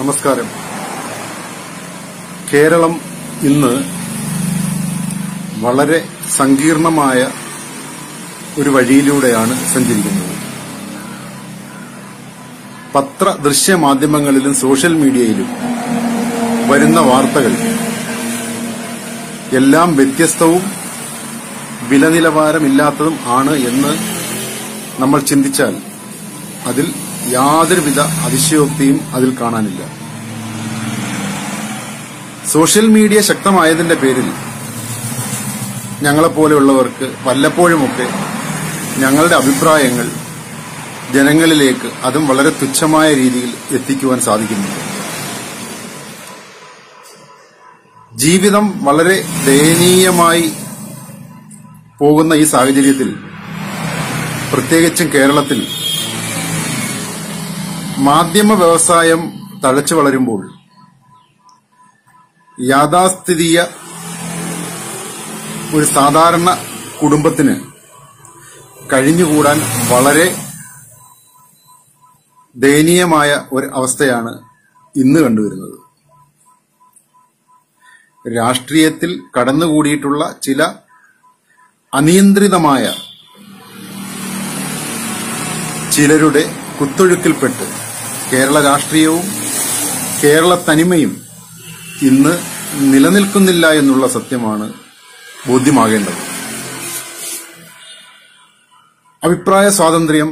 നമസ്കാരം കേരളം ഇന്ന് വളരെ സങ്കീർണമായ ഒരു വഴിയിലൂടെയാണ് സഞ്ചരിക്കുന്നത് പത്ര ദൃശ്യ മാധ്യമങ്ങളിലും സോഷ്യൽ മീഡിയയിലും വരുന്ന വാർത്തകൾ എല്ലാം വ്യത്യസ്തവും വിലനിലവാരമില്ലാത്തതും ആണ് എന്ന് നമ്മൾ ചിന്തിച്ചാൽ അതിൽ യാതൊരുവിധ അതിശയോക്തിയും അതിൽ കാണാനില്ല സോഷ്യൽ മീഡിയ ശക്തമായതിന്റെ പേരിൽ ഞങ്ങളെപ്പോലെയുള്ളവർക്ക് വല്ലപ്പോഴുമൊക്കെ ഞങ്ങളുടെ അഭിപ്രായങ്ങൾ ജനങ്ങളിലേക്ക് അതും വളരെ തുച്ഛമായ രീതിയിൽ എത്തിക്കുവാൻ സാധിക്കുന്നുണ്ട് ജീവിതം വളരെ ദയനീയമായി പോകുന്ന ഈ സാഹചര്യത്തിൽ പ്രത്യേകിച്ചും കേരളത്തിൽ മാധ്യമ വ്യവസായം തഴച്ചു വളരുമ്പോൾ യാഥാസ്ഥിതിക ഒരു സാധാരണ കുടുംബത്തിന് കഴിഞ്ഞുകൂടാൻ വളരെ ദയനീയമായ ഒരു അവസ്ഥയാണ് ഇന്ന് കണ്ടുവരുന്നത് രാഷ്ട്രീയത്തിൽ കടന്നുകൂടിയിട്ടുള്ള ചില അനിയന്ത്രിതമായ ചിലരുടെ കുത്തൊഴുക്കിൽപ്പെട്ട് കേരള രാഷ്ട്രീയവും കേരള തനിമയും ഇന്ന് നിലനിൽക്കുന്നില്ല എന്നുള്ള സത്യമാണ് ബോധ്യമാകേണ്ടത് അഭിപ്രായ സ്വാതന്ത്ര്യം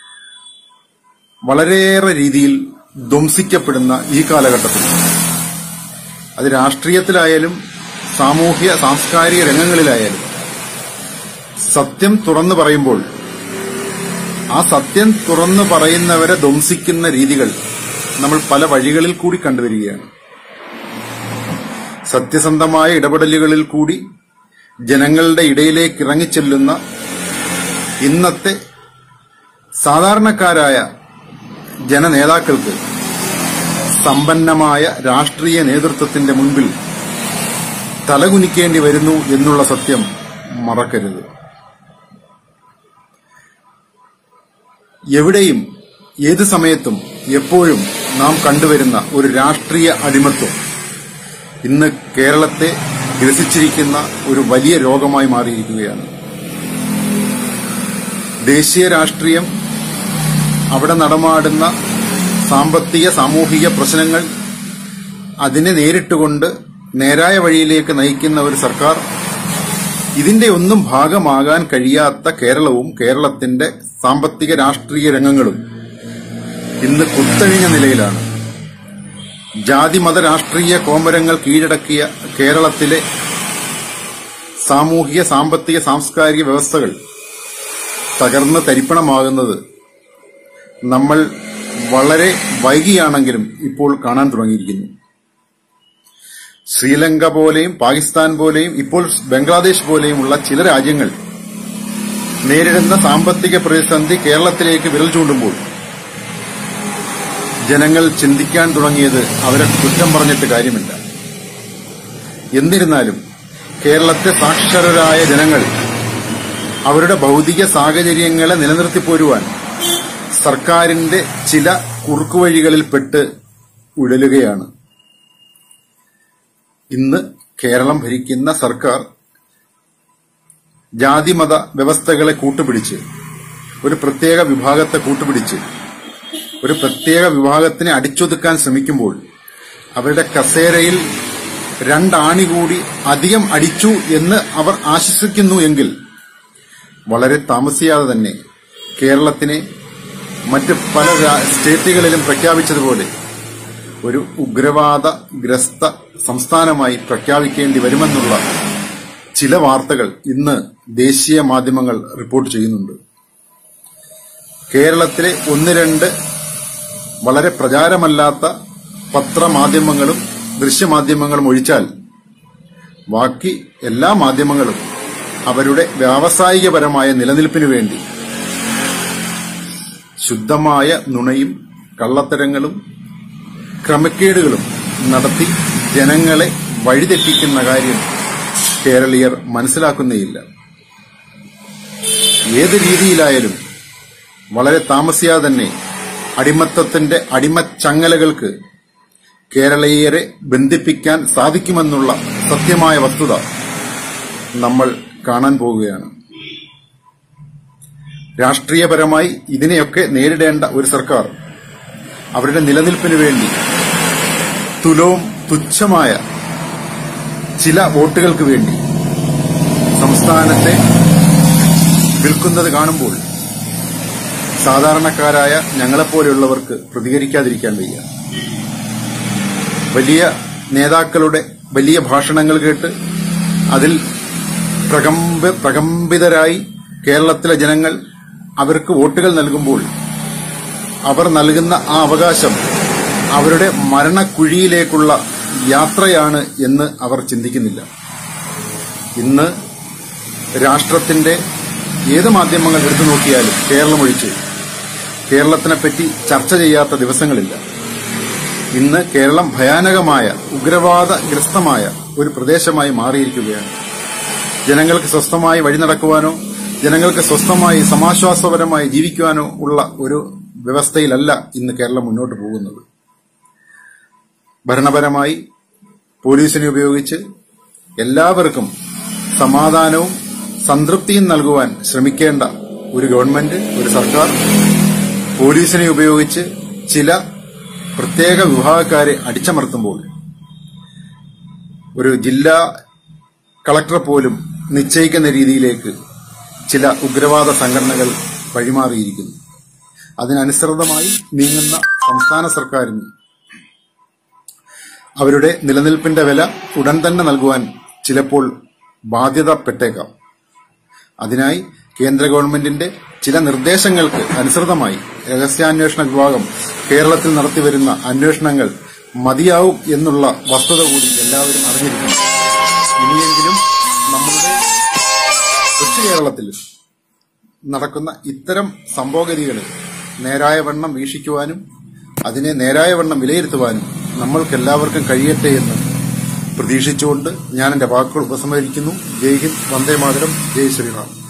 വളരെയേറെ രീതിയിൽ ധ്വംസിക്കപ്പെടുന്ന ഈ കാലഘട്ടത്തിൽ അത് രാഷ്ട്രീയത്തിലായാലും സാമൂഹ്യ സാംസ്കാരിക രംഗങ്ങളിലായാലും സത്യം തുറന്നു പറയുമ്പോൾ ആ സത്യം തുറന്നു പറയുന്നവരെ ധ്വംസിക്കുന്ന രീതികൾ നമ്മൾ പല വഴികളിൽ കൂടി കണ്ടുവരികയാണ് സത്യസന്ധമായ ഇടപെടലുകളിൽ കൂടി ജനങ്ങളുടെ ഇടയിലേക്ക് ഇറങ്ങിച്ചെല്ലുന്ന ഇന്നത്തെ സാധാരണക്കാരായ ജനനേതാക്കൾക്ക് സമ്പന്നമായ രാഷ്ട്രീയ നേതൃത്വത്തിന്റെ മുൻപിൽ തലകുനിക്കേണ്ടി വരുന്നു എന്നുള്ള സത്യം മറക്കരുത് എവിടെയും ഏത് സമയത്തും എപ്പോഴും നാം കണ്ടുവരുന്ന ഒരു രാഷ്ട്രീയ അടിമത്വം ഇന്ന് കേരളത്തെ ഗ്രസിച്ചിരിക്കുന്ന ഒരു വലിയ രോഗമായി മാറിയിരിക്കുകയാണ് ദേശീയ രാഷ്ട്രീയം അവിടെ നടമാടുന്ന സാമ്പത്തിക സാമൂഹിക പ്രശ്നങ്ങൾ അതിനെ നേരിട്ടുകൊണ്ട് നേരായ വഴിയിലേക്ക് നയിക്കുന്ന ഒരു സർക്കാർ ഇതിന്റെ ഒന്നും ഭാഗമാകാൻ കഴിയാത്ത കേരളവും കേരളത്തിന്റെ സാമ്പത്തിക രാഷ്ട്രീയ രംഗങ്ങളും ഇന്ന് കുത്തഴിഞ്ഞ നിലയിലാണ് ജാതിമത രാഷ്ട്രീയ കോമരങ്ങൾ കീഴടക്കിയ കേരളത്തിലെ സാമൂഹിക സാമ്പത്തിക സാംസ്കാരിക വ്യവസ്ഥകൾ തകർന്ന് തരിപ്പണമാകുന്നത് നമ്മൾ വളരെ വൈകിയാണെങ്കിലും ഇപ്പോൾ കാണാൻ തുടങ്ങിയിരിക്കുന്നു ശ്രീലങ്ക പോലെയും പാകിസ്ഥാൻ പോലെയും ഇപ്പോൾ ബംഗ്ലാദേശ് പോലെയുമുള്ള ചില രാജ്യങ്ങൾ നേരിടുന്ന സാമ്പത്തിക പ്രതിസന്ധി കേരളത്തിലേക്ക് വിരൽ ചൂണ്ടുമ്പോൾ ജനങ്ങൾ ചിന്തിക്കാൻ തുടങ്ങിയത് അവരെ കുറ്റം പറഞ്ഞിട്ട് കാര്യമില്ല എന്നിരുന്നാലും കേരളത്തെ സാക്ഷരരായ ജനങ്ങൾ അവരുടെ ഭൗതിക സാഹചര്യങ്ങളെ നിലനിർത്തിപ്പോരുവാൻ സർക്കാരിന്റെ ചില കുറുക്കുവഴികളിൽപ്പെട്ട് ഉഴലുകയാണ് ഇന്ന് കേരളം ഭരിക്കുന്ന സർക്കാർ ജാതിമത വ്യവസ്ഥകളെ കൂട്ടുപിടിച്ച് ഒരു പ്രത്യേക വിഭാഗത്തെ കൂട്ടുപിടിച്ച് ഒരു പ്രത്യേക വിഭാഗത്തിനെ അടിച്ചൊതുക്കാൻ ശ്രമിക്കുമ്പോൾ അവരുടെ കസേരയിൽ രണ്ടാണി കൂടി അധികം അടിച്ചു എന്ന് അവർ ആശ്വസിക്കുന്നു എങ്കിൽ വളരെ താമസിയാതെ തന്നെ കേരളത്തിനെ മറ്റ് പല രാ- സ്റ്റേറ്റുകളിലും പ്രഖ്യാപിച്ചതുപോലെ ഒരു ഉഗ്രവാദ ഗ്രസ്ത സംസ്ഥാനമായി പ്രഖ്യാപിക്കേണ്ടി വരുമെന്നുള്ള ചില വാർത്തകൾ ഇന്ന് ദേശീയ മാധ്യമങ്ങൾ റിപ്പോർട്ട് ചെയ്യുന്നുണ്ട് കേരളത്തിലെ ഒന്ന് രണ്ട് വളരെ പ്രചാരമല്ലാത്ത പത്രമാധ്യമങ്ങളും ദൃശ്യമാധ്യമങ്ങളും ഒഴിച്ചാൽ ബാക്കി എല്ലാ മാധ്യമങ്ങളും അവരുടെ വ്യാവസായികപരമായ നിലനിൽപ്പിനു വേണ്ടി ശുദ്ധമായ നുണയും കള്ളത്തരങ്ങളും ക്രമക്കേടുകളും നടത്തി ജനങ്ങളെ വഴിതെറ്റിക്കുന്ന കാര്യം കേരളീയർ മനസ്സിലാക്കുന്നേയില്ല ഏത് രീതിയിലായാലും വളരെ താമസിയാതെ തന്നെ അടിമത്തത്തിന്റെ അടിമച്ചങ്ങലകൾക്ക് കേരളീയരെ ബന്ധിപ്പിക്കാൻ സാധിക്കുമെന്നുള്ള സത്യമായ വസ്തുത നമ്മൾ കാണാൻ പോവുകയാണ് രാഷ്ട്രീയപരമായി ഇതിനെയൊക്കെ നേരിടേണ്ട ഒരു സർക്കാർ അവരുടെ നിലനിൽപ്പിന് വേണ്ടി തുലവും തുച്ഛമായ ചില വോട്ടുകൾക്ക് വേണ്ടി സംസ്ഥാനത്തെ വിൽക്കുന്നത് കാണുമ്പോൾ സാധാരണക്കാരായ ഞങ്ങളെപ്പോലെയുള്ളവർക്ക് പ്രതികരിക്കാതിരിക്കാൻ വയ്യ വലിയ നേതാക്കളുടെ വലിയ ഭാഷണങ്ങൾ കേട്ട് അതിൽ പ്രകമ്പ പ്രകമ്പിതരായി കേരളത്തിലെ ജനങ്ങൾ അവർക്ക് വോട്ടുകൾ നൽകുമ്പോൾ അവർ നൽകുന്ന ആ അവകാശം അവരുടെ മരണക്കുഴിയിലേക്കുള്ള യാത്രയാണ് എന്ന് അവർ ചിന്തിക്കുന്നില്ല ഇന്ന് രാഷ്ട്രത്തിന്റെ ഏത് മാധ്യമങ്ങൾ എടുത്തു നോക്കിയാലും കേരളം ഒഴിച്ച് കേരളത്തിനെപ്പറ്റി ചർച്ച ചെയ്യാത്ത ദിവസങ്ങളില്ല ഇന്ന് കേരളം ഭയാനകമായ ഉഗ്രവാദഗ്രസ്തമായ ഒരു പ്രദേശമായി മാറിയിരിക്കുകയാണ് ജനങ്ങൾക്ക് സ്വസ്ഥമായി വഴി നടക്കുവാനോ ജനങ്ങൾക്ക് സ്വസ്ഥമായി സമാശ്വാസപരമായി ജീവിക്കുവാനോ ഉള്ള ഒരു വ്യവസ്ഥയിലല്ല ഇന്ന് കേരളം മുന്നോട്ട് പോകുന്നത് ഭരണപരമായി പോലീസിനെ ഉപയോഗിച്ച് എല്ലാവർക്കും സമാധാനവും സംതൃപ്തിയും നൽകുവാൻ ശ്രമിക്കേണ്ട ഒരു ഗവൺമെന്റ് ഒരു സർക്കാർ പോലീസിനെ ഉപയോഗിച്ച് ചില പ്രത്യേക വിഭാഗക്കാരെ അടിച്ചമർത്തുമ്പോൾ ഒരു ജില്ലാ കളക്ടർ പോലും നിശ്ചയിക്കുന്ന രീതിയിലേക്ക് ചില ഉഗ്രവാദ സംഘടനകൾ വഴിമാറിയിരിക്കുന്നു അതിനനുസൃതമായി നീങ്ങുന്ന സംസ്ഥാന സർക്കാരിന് അവരുടെ നിലനിൽപ്പിന്റെ വില ഉടൻ തന്നെ നൽകുവാൻ ചിലപ്പോൾ ബാധ്യതപ്പെട്ടേക്കാം അതിനായി കേന്ദ്ര ഗവൺമെന്റിന്റെ ചില നിർദ്ദേശങ്ങൾക്ക് അനുസൃതമായി രഹസ്യാന്വേഷണ വിഭാഗം കേരളത്തിൽ നടത്തിവരുന്ന അന്വേഷണങ്ങൾ മതിയാവും എന്നുള്ള വസ്തുത കൂടി എല്ലാവരും അറിഞ്ഞിരിക്കണം ഇനിയെങ്കിലും നമ്മളുടെ കൊച്ചു കേരളത്തിൽ നടക്കുന്ന ഇത്തരം സംഭവഗതികളെ നേരായ വണ്ണം വീക്ഷിക്കുവാനും അതിനെ നേരായ വണ്ണം വിലയിരുത്തുവാനും നമ്മൾക്കെല്ലാവർക്കും കഴിയട്ടെ എന്ന് പ്രതീക്ഷിച്ചുകൊണ്ട് ഞാൻ എന്റെ വാക്കുകൾ ഉപസംഹരിക്കുന്നു ജയ് ഹിന്ദ് വന്ദേ മാതരം ജയ് ശ്രീറാം